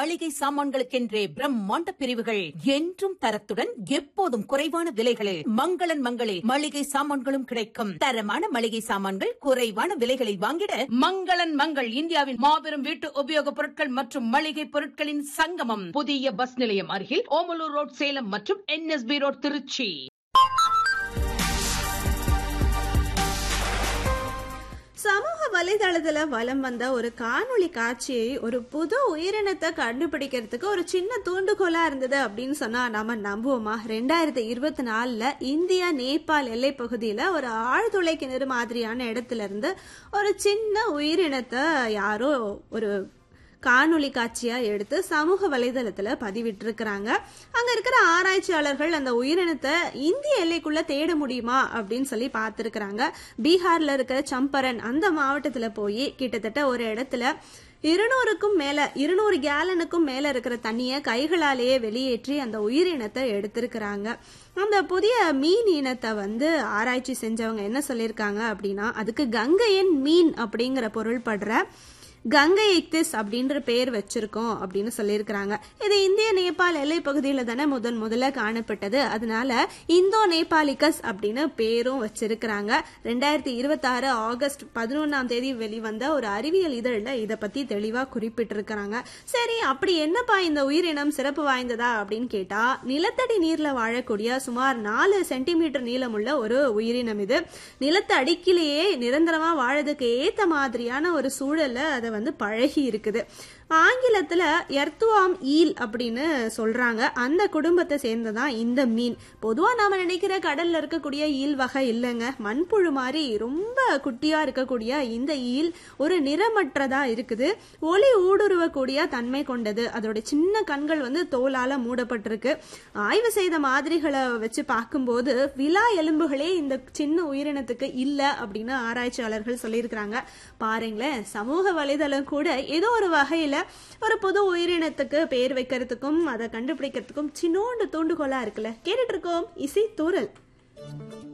மளிகை சாமான்களுக்கென்றே பிரம்மாண்ட பிரிவுகள் என்றும் தரத்துடன் எப்போதும் குறைவான விலைகளில் மங்களன் மங்களே மளிகை சாமான்களும் கிடைக்கும் தரமான மளிகை சாமான்கள் குறைவான விலைகளில் வாங்கிட மங்களன் மங்கள் இந்தியாவின் மாபெரும் வீட்டு உபயோகப் பொருட்கள் மற்றும் மளிகை பொருட்களின் சங்கமம் புதிய பஸ் நிலையம் அருகில் ஓமலூர் ரோட் சேலம் மற்றும் என்எஸ்பி ரோட் திருச்சி சமூக வலைதளத்துல வலம் வந்த ஒரு காணொளி காட்சியை ஒரு புது உயிரினத்தை கண்டுபிடிக்கிறதுக்கு ஒரு சின்ன தூண்டுகோலா இருந்தது அப்படின்னு சொன்னா நம்ம நம்புவோமா ரெண்டாயிரத்தி இருபத்தி நாலுல இந்தியா நேபாள் எல்லை பகுதியில ஒரு ஆழ்துளை கிணறு மாதிரியான இடத்துல இருந்து ஒரு சின்ன உயிரினத்தை யாரோ ஒரு காணொளி காட்சியா எடுத்து சமூக வலைதளத்துல பதிவிட்டிருக்கிறாங்க அங்க இருக்கிற ஆராய்ச்சியாளர்கள் அந்த உயிரினத்தை இந்திய எல்லைக்குள்ள தேட முடியுமா அப்படின்னு சொல்லி பார்த்திருக்கிறாங்க பீகார்ல இருக்கிற சம்பரன் அந்த மாவட்டத்துல போய் கிட்டத்தட்ட ஒரு இடத்துல இருநூறுக்கும் மேல இருநூறு கேலனுக்கும் மேல இருக்கிற தண்ணியை கைகளாலேயே வெளியேற்றி அந்த உயிரினத்தை எடுத்திருக்கிறாங்க அந்த புதிய மீன் இனத்தை வந்து ஆராய்ச்சி செஞ்சவங்க என்ன சொல்லியிருக்காங்க அப்படின்னா அதுக்கு கங்கையன் மீன் அப்படிங்கிற பொருள் படுற கங்கை இக்திஸ் அப்படின்ற பேர் வச்சிருக்கோம் அப்படின்னு சொல்லியிருக்கிறாங்க இது இந்திய நேபாள் எல்லை பகுதியில் தானே முதன் முதல்ல காணப்பட்டது அதனால இந்தோ நேபாளிகஸ் அப்படின்னு பேரும் வச்சிருக்கிறாங்க ரெண்டாயிரத்தி இருபத்தாறு ஆகஸ்ட் பதினொன்னாம் தேதி வெளிவந்த ஒரு அறிவியல் இதழில் இதை பத்தி தெளிவா குறிப்பிட்டிருக்கிறாங்க சரி அப்படி என்னப்பா இந்த உயிரினம் சிறப்பு வாய்ந்ததா அப்படின்னு கேட்டா நிலத்தடி நீர்ல வாழக்கூடிய சுமார் நாலு சென்டிமீட்டர் நீளமுள்ள ஒரு உயிரினம் இது நிலத்து அடிக்கிலேயே நிரந்தரமா வாழறதுக்கு ஏத்த மாதிரியான ஒரு சூழல்ல அதை வந்து பழகி இருக்குது ஆங்கிலத்துல எர்த்துவாம் ஈல் அப்படின்னு சொல்றாங்க அந்த குடும்பத்தை சேர்ந்ததான் இந்த மீன் பொதுவா நாம நினைக்கிற கடல்ல இருக்கக்கூடிய ஈல் வகை இல்லைங்க மண்புழு மாதிரி ரொம்ப குட்டியா இருக்கக்கூடிய இந்த ஈல் ஒரு நிறமற்றதா இருக்குது ஒளி ஊடுருவக்கூடிய தன்மை கொண்டது அதோட சின்ன கண்கள் வந்து தோலால மூடப்பட்டிருக்கு ஆய்வு செய்த மாதிரிகளை வச்சு பார்க்கும்போது விலா எலும்புகளே இந்த சின்ன உயிரினத்துக்கு இல்ல அப்படின்னு ஆராய்ச்சியாளர்கள் சொல்லியிருக்கிறாங்க பாருங்களேன் சமூக வலைதளம் கூட ஏதோ ஒரு வகையில ஒரு புது உயிரினத்துக்கு பேர் வைக்கிறதுக்கும் அதை கண்டுபிடிக்கிறதுக்கும் சின்னோண்டு தூண்டுகோலா இருக்குல்ல கேட்டுட்டு இருக்கோம் இசை தூரல்